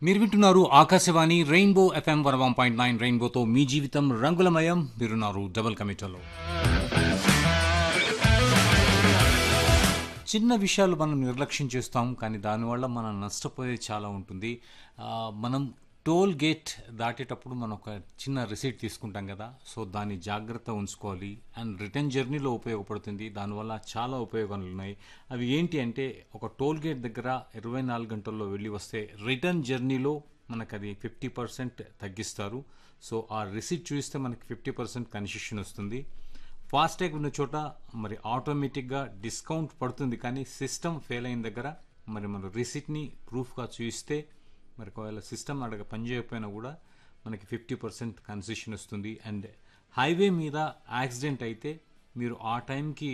మీరు వింటున్నారు Akashvani rainbow FM one one point nine రెయిన్బోతో మీ జీవితం రంగులమయం మీరున్నారు డబల్ కమిటలో చిన్న విషయాలు మనం నిర్లక్ష్యం చేస్తాం కానీ దానివల్ల మనం నష్టపోయేది చాలా ఉంటుంది ఆ, మనం టోల్ గేట్ దాటేటప్పుడు మనం ఒక చిన్న రిసీట్ తీసుకుంటాం కదా సో దాన్ని జాగ్రత్త ఉంచుకోవాలి అండ్ రిటర్న్ జర్నీలో ఉపయోగపడుతుంది దానివల్ల చాలా ఉపయోగాలు ఉన్నాయి అవి ఏంటి అంటే ఒక టోల్ గేట్ దగ్గర ఇరవై నాలుగు గంటల్లో వెళ్ళి వస్తే రిటర్న్ జర్నీలో మనకు అది ఫిఫ్టీ పర్సెంట్ తగ్గిస్తారు సో ఆ రిసీట్ చూస్తే మనకి ఫిఫ్టీ పర్సెంట్ కన్సెషన్ వస్తుంది ఫాస్టాగ్ ఉన్న చోట మరి ఆటోమేటిక్గా డిస్కౌంట్ పడుతుంది కానీ సిస్టమ్ ఫెయిల్ అయిన దగ్గర మరి మన రిసిప్ట్ని ప్రూఫ్గా చూపిస్తే మరి ఒకవేళ సిస్టమ్ అడగ పనిచేయకపోయినా కూడా మనకి ఫిఫ్టీ పర్సెంట్ కన్సెషన్ వస్తుంది అండ్ హైవే మీద యాక్సిడెంట్ అయితే మీరు ఆ టైంకి